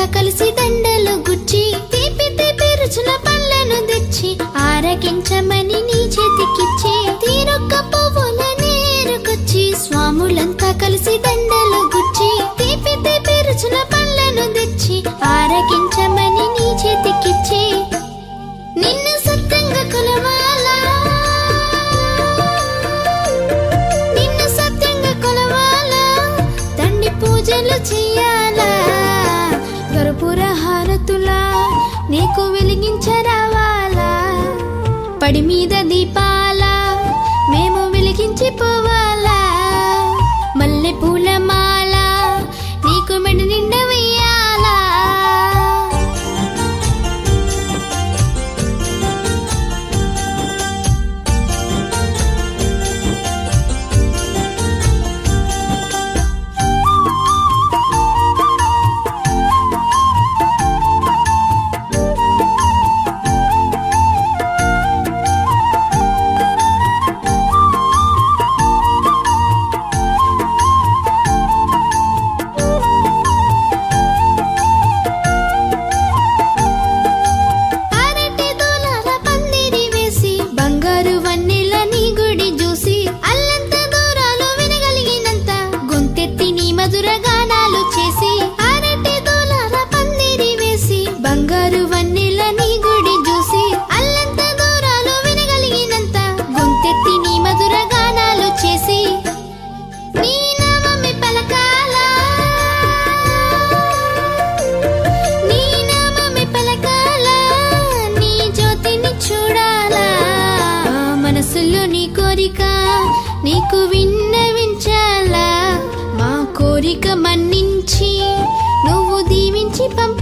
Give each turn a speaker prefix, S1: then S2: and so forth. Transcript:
S1: కలిసి దండలు గుచ్చి తీపి తీపి రుచుల పళ్ళను తెచ్చి ఆరగించమని నీ చేతికిచ్చి తీరొక్క పువ్వుల నేరుకొచ్చి స్వాములంతా కలిసి దండలు గుచ్చి తీపి తీపి రుచుల పళ్ళను తెచ్చి ఆరగించమని నీ చేతికిచ్చి నిన్ను సత్యంగా కొలవాలా నిన్ను సత్యంగా కొలవాలా తండ్రి పూజలు చెయ్యాలా గరుపుర హారతులా నీకు వెలిగించరావాలా పడి మీద దీపాల మేము వెలిగించి పోవాలా మల్లె పూల మాల నీకు మెడ నిండా వెయ్యాలా అరటి దూలాల పందిరి వేసి బంగారు వన్నెల నీ గుడి చూసి అల్లంత దూరాలు వినగలిగినంత గొంతెత్తి నీ మధుర గానాలు చేసి అరటి దూలాల పందిరి వేసి బంగారు వన్నెల నీ గుడి చూసి అల్లంత దూరాలు వినగలిగినంత గొంతెత్తి నీ మధుర గానాలు చేసి నీ నామమే పలకాలా నీ నామమే పలకాలా నీ జ్యోతిని చూడాలా ఆ మనసులో నీ కోరిక నీకు విన్నవించాలా మా కోరిక మన్నించి నువ్వు దీవించి పంప